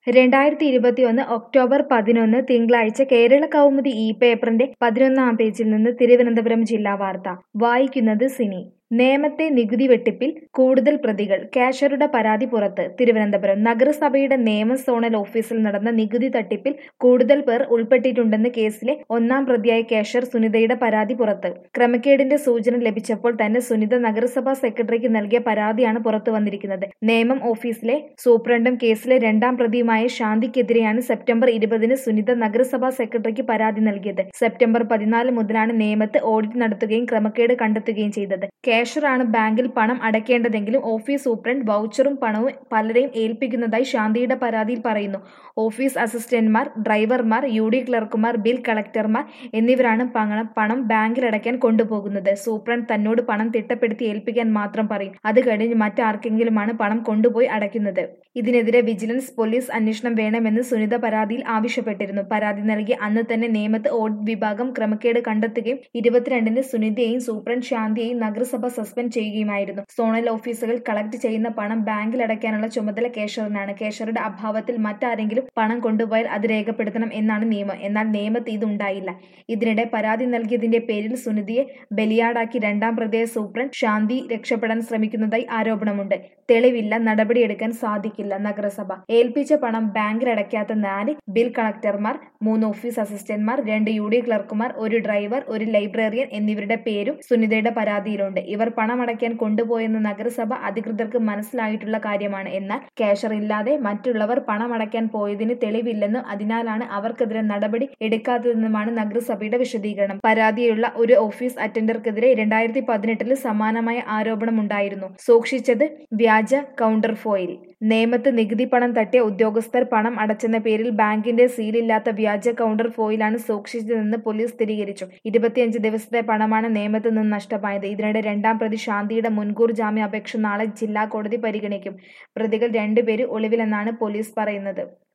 രണ്ടായിരത്തി ഇരുപത്തിയൊന്ന് ഒക്ടോബർ പതിനൊന്ന് തിങ്കളാഴ്ച കേരള കൗമുദി ഇ പേപ്പറിന്റെ പതിനൊന്നാം പേജിൽ നിന്ന് തിരുവനന്തപുരം ജില്ലാ വാർത്ത വായിക്കുന്നത് സിനി നേമത്തെ നികുതി വെട്ടിപ്പിൽ കൂടുതൽ പ്രതികൾ കാഷ്യറുടെ പരാതി പുറത്ത് തിരുവനന്തപുരം നഗരസഭയുടെ നേമം സോണൽ ഓഫീസിൽ നടന്ന നികുതി തട്ടിപ്പിൽ കൂടുതൽ പേർ ഉൾപ്പെട്ടിട്ടുണ്ടെന്ന് കേസിലെ ഒന്നാം പ്രതിയായ കാഷ്യർ സുനിതയുടെ പരാതി പുറത്ത് ക്രമക്കേടിന്റെ സൂചന ലഭിച്ചപ്പോൾ തന്നെ സുനിത നഗരസഭാ സെക്രട്ടറിക്ക് നൽകിയ പരാതിയാണ് പുറത്തു വന്നിരിക്കുന്നത് നേമം ഓഫീസിലെ സൂപ്രണ്ടും കേസിലെ രണ്ടാം പ്രതിയുമായ ശാന്തിക്കെതിരെയാണ് സെപ്റ്റംബർ ഇരുപതിന് സുനിത നഗരസഭാ സെക്രട്ടറിക്ക് പരാതി നൽകിയത് സെപ്റ്റംബർ പതിനാല് മുതലാണ് നേമത്ത് ഓഡിറ്റ് നടത്തുകയും ക്രമക്കേട് കണ്ടെത്തുകയും ചെയ്തത് കാഷ്യറാണ് ബാങ്കിൽ പണം അടയ്ക്കേണ്ടതെങ്കിലും ഓഫീസ് സൂപ്രണ്ട് വൗച്ചറും പണവും പലരെയും ഏൽപ്പിക്കുന്നതായി ശാന്തിയുടെ പരാതിയിൽ പറയുന്നു ഓഫീസ് അസിസ്റ്റന്റ്മാർ ഡ്രൈവർമാർ യു ഡി ക്ലർക്കുമാർ ബിൽ കളക്ടർമാർ എന്നിവരാണ് പണം പണം ബാങ്കിൽ അടയ്ക്കാൻ കൊണ്ടുപോകുന്നത് സൂപ്രണ്ട് തന്നോട് പണം തിട്ടപ്പെടുത്തി ഏൽപ്പിക്കാൻ മാത്രം പറയും അത് കഴിഞ്ഞ് മറ്റാർക്കെങ്കിലുമാണ് പണം കൊണ്ടുപോയി അടയ്ക്കുന്നത് ഇതിനെതിരെ വിജിലൻസ് പോലീസ് അന്വേഷണം വേണമെന്ന് സുനിത പരാതിയിൽ ആവശ്യപ്പെട്ടിരുന്നു പരാതി നൽകി അന്ന് തന്നെ നേമത്ത് ഓഡിറ്റ് വിഭാഗം ക്രമക്കേട് കണ്ടെത്തുകയും ഇരുപത്തിരണ്ടിന് സുനിതയെയും സൂപ്രണ്ട് ശാന്തിയെയും നഗരസഭ സസ്പെൻഡ് ചെയ്യുകയുമായിരുന്നു സോണൽ ഓഫീസുകൾ കളക്ട് ചെയ്യുന്ന പണം ബാങ്കിൽ അടയ്ക്കാനുള്ള ചുമതല കേഷറിനാണ് കേഷറുടെ അഭാവത്തിൽ മറ്റാരെങ്കിലും പണം കൊണ്ടുപോയാൽ അത് രേഖപ്പെടുത്തണം എന്നാണ് നിയമം എന്നാൽ നിയമത്ത് ഇതുണ്ടായില്ല ഇതിനിടെ പരാതി നൽകിയതിന്റെ പേരിൽ സുനിതയെ ബലിയാടാക്കി രണ്ടാം പ്രതിയായ സൂപ്രണ്ട് ശാന്തി രക്ഷപ്പെടാൻ ശ്രമിക്കുന്നതായി ആരോപണമുണ്ട് തെളിവില്ല നടപടിയെടുക്കാൻ സാധിക്കില്ല നഗരസഭ ഏൽപ്പിച്ച പണം ബാങ്കിൽ അടയ്ക്കാത്ത നാല് ബിൽ കളക്ടർമാർ മൂന്ന് ഓഫീസ് അസിസ്റ്റന്റ്മാർ രണ്ട് യു ഡി ക്ലർക്കുമാർ ഒരു ഡ്രൈവർ ഒരു ലൈബ്രറിയൻ എന്നിവരുടെ പേരും സുനിതയുടെ പരാതിയിലുണ്ട് ഇവർ പണം അടയ്ക്കാൻ കൊണ്ടുപോയെന്ന് നഗരസഭ അധികൃതർക്ക് മനസ്സിലായിട്ടുള്ള കാര്യമാണ് എന്നാൽ ക്യാഷർ ഇല്ലാതെ മറ്റുള്ളവർ പണം അടയ്ക്കാൻ പോയതിന് തെളിവില്ലെന്നും അതിനാലാണ് അവർക്കെതിരെ നടപടി എടുക്കാത്തതെന്നുമാണ് നഗരസഭയുടെ വിശദീകരണം പരാതിയുള്ള ഒരു ഓഫീസ് അറ്റൻഡർക്കെതിരെ രണ്ടായിരത്തി പതിനെട്ടിൽ സമാനമായ ആരോപണമുണ്ടായിരുന്നു സൂക്ഷിച്ചത് വ്യാജ കൗണ്ടർ ഫോയിൽ നേമത്ത് നികുതി പണം തട്ടിയ ഉദ്യോഗസ്ഥർ പണം അടച്ചെന്ന പേരിൽ ബാങ്കിന്റെ സീലില്ലാത്ത വ്യാജ കൗണ്ടർ ഫോയിലാണ് സൂക്ഷിച്ചതെന്ന് പോലീസ് സ്ഥിരീകരിച്ചു ഇരുപത്തിയഞ്ച് ദിവസത്തെ പണമാണ് നേമത്ത് നിന്ന് നഷ്ടമായത് ഇതിനിടെ രണ്ടാം പ്രതി ശാന്തിയുടെ മുൻകൂർ ജാമ്യാപേക്ഷ നാളെ ജില്ലാ കോടതി പരിഗണിക്കും പ്രതികൾ രണ്ടുപേരും ഒളിവിലെന്നാണ് പോലീസ് പറയുന്നത്